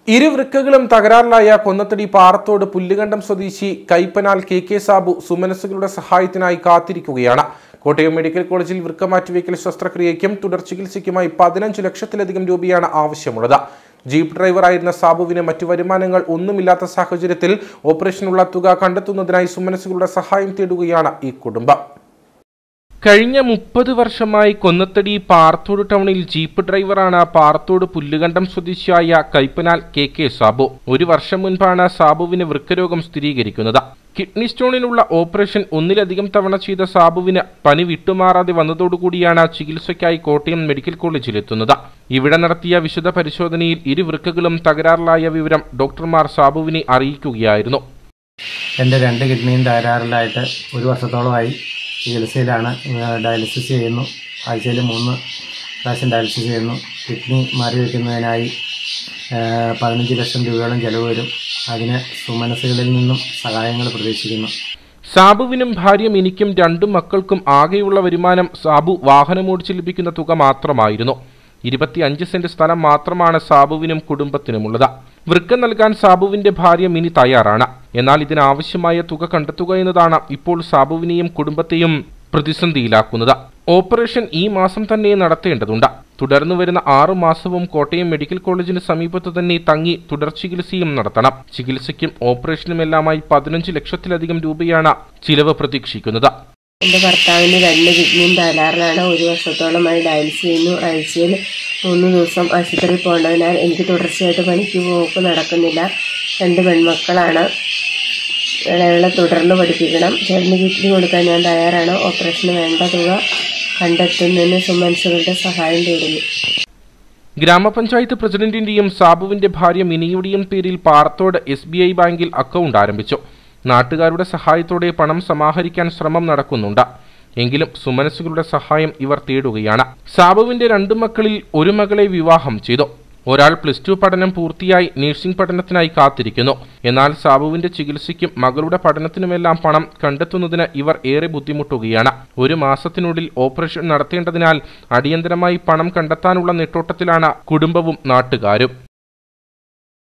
ഇരു വൃക്കകളും തകരാറിലായ കൊന്നത്തടി പാറത്തോട് പുല്ലുകണ്ടം സ്വദേശി Kaippanal K K Sabu സുമനസ്സുകളുടെ സഹായത്തിനായി കാത്തിരിക്കുകയാണ് കോട്ടയം മെഡിക്കൽ കോളേജിൽ വൃക്ക മാറ്റിവെക്കൽ ശസ്ത്രക്രിയയ്ക്കും തുടർ ചികിത്സയ്ക്കുമായി പതിനഞ്ച് ലക്ഷത്തിലധികം രൂപയാണ് ആവശ്യമുള്ളത് ജീപ്പ് ഡ്രൈവറായിരുന്ന സാബുവിന് മറ്റു വരുമാനങ്ങൾ ഒന്നുമില്ലാത്ത സാഹചര്യത്തിൽ ഓപ്പറേഷനുള്ള തുക കണ്ടെത്തുന്നതിനായി സുമനസ്സുകളുടെ സഹായം തേടുകയാണ് ഈ കുടുംബം കഴിഞ്ഞ മുപ്പത് വർഷമായി കൊന്നത്തടി പാർത്തോട് ടൗണിൽ ജീപ്പ് ഡ്രൈവറാണ് പാർത്തോട് പുല്ലുകണ്ടം സ്വദേശിയായ കൈപ്പനാൽ കെ കെ സാബു ഒരു വർഷം മുൻപാണ് സാബുവിന് വൃക്കരോഗം സ്ഥിരീകരിക്കുന്നത് കിഡ്നി സ്റ്റോണിനുള്ള ഓപ്പറേഷൻ ഒന്നിലധികം തവണ ചെയ്ത സാബുവിന് പനി വിട്ടുമാറാതെ വന്നതോടുകൂടിയാണ് ചികിത്സയ്ക്കായി കോട്ടയം മെഡിക്കൽ കോളേജിലെത്തുന്നത് ഇവിടെ നടത്തിയ വിശദ പരിശോധനയിൽ ഇരു വൃക്കകളും തകരാറിലായ വിവരം ഡോക്ടർമാർ സാബുവിനെ അറിയിക്കുകയായിരുന്നു എൻ്റെ രണ്ട് കിഡ്നിയും തകരാറിലായിട്ട് ഒരു വർഷത്തോളമായി ചികിത്സയിലാണ് ഏഹ് ഡയാലിസിസ് ചെയ്യുന്നു ആഴ്ചയിൽ മൂന്ന് പ്രാവശ്യം ഡയാലിസിസ് ചെയ്യുന്നു കിഡ്നി മാറി വയ്ക്കുന്നതിനായി ഏഹ് പതിനഞ്ച് ലക്ഷം രൂപയോളം ചിലവ് വരും അതിന് സുമനസ്സുകളിൽ നിന്നും സഹായങ്ങൾ പ്രതീക്ഷിക്കുന്നു സാബുവിനും ഭാര്യ മിനിക്കും രണ്ടു മക്കൾക്കും ആകെയുള്ള വരുമാനം സാബു വാഹനമോടിച്ച് ലഭിക്കുന്ന തുക മാത്രമായിരുന്നു ഇരുപത്തിയഞ്ച് സെന്റ് സ്ഥലം മാത്രമാണ് സാബുവിനും കുടുംബത്തിനുമുള്ളത് വൃക്ക നൽകാൻ സാബുവിന്റെ ഭാര്യ മിനി തയ്യാറാണ് എന്നാൽ ഇതിനാവശ്യമായ തുക കണ്ടെത്തുക എന്നതാണ് ഇപ്പോൾ സാബുവിനെയും കുടുംബത്തെയും പ്രതിസന്ധിയിലാക്കുന്നത് ഓപ്പറേഷൻ ഈ മാസം തന്നെ നടത്തേണ്ടതുണ്ട് തുടർന്നു വരുന്ന ആറു മാസവും കോട്ടയം മെഡിക്കൽ കോളേജിന് സമീപത്ത് തന്നെ തങ്ങി തുടർ ചികിത്സയും നടത്തണം ചികിത്സയ്ക്കും ഓപ്പറേഷനുമെല്ലാമായി പതിനഞ്ച് ലക്ഷത്തിലധികം രൂപയാണ് ചിലവ് പ്രതീക്ഷിക്കുന്നത് എൻ്റെ ഭർത്താവിന് രണ്ട് കിഡ്നിയും തകരാറിലാണ് ഒരു വർഷത്തോളമായി ഡയാലിസിസ് ചെയ്യുന്നു ആഴ്ചയിൽ മൂന്ന് ദിവസം ആശുപത്രിയിൽ പോകേണ്ടതിനാൽ എനിക്ക് തുടർച്ചയായിട്ട് പണിക്ക് പോക്ക് നടക്കുന്നില്ല രണ്ട് പെൺമക്കളാണ് ഇളയവളെ തുടർന്ന് പഠിപ്പിക്കണം ചേട്ടന് കിഡ്നി കൊടുക്കാൻ ഞാൻ തയ്യാറാണ് ഓപ്പറേഷന് വേണ്ട തുക കണ്ടെത്തുന്നതിന് സുമൻസുകളുടെ സഹായം തേടുന്നു ഗ്രാമപഞ്ചായത്ത് പ്രസിഡന്റിന്റെയും സാബുവിന്റെ ഭാര്യ മിനിയുടെയും പേരിൽ പാറത്തോട് എസ് ബി ഐ ബാങ്കിൽ അക്കൗണ്ട് ആരംഭിച്ചു നാട്ടുകാരുടെ സഹായത്തോടെ പണം സമാഹരിക്കാൻ ശ്രമം നടക്കുന്നുണ്ട് എങ്കിലും സുമനസ്സുകളുടെ സഹായം ഇവർ തേടുകയാണ് സാബുവിന്റെ രണ്ടു മക്കളിൽ ഒരു മകളെ വിവാഹം ചെയ്തു ഒരാൾ പ്ലസ് ടു പഠനം പൂർത്തിയായി നഴ്സിംഗ് പഠനത്തിനായി കാത്തിരിക്കുന്നു എന്നാൽ സാബുവിന്റെ ചികിത്സയ്ക്കും മകളുടെ പഠനത്തിനുമെല്ലാം പണം കണ്ടെത്തുന്നതിന് ഇവർ ഏറെ ബുദ്ധിമുട്ടുകയാണ് ഒരു മാസത്തിനുള്ളിൽ ഓപ്പറേഷൻ നടത്തേണ്ടതിനാൽ അടിയന്തരമായി പണം കണ്ടെത്താനുള്ള നെട്ടോട്ടത്തിലാണ് കുടുംബവും നാട്ടുകാരും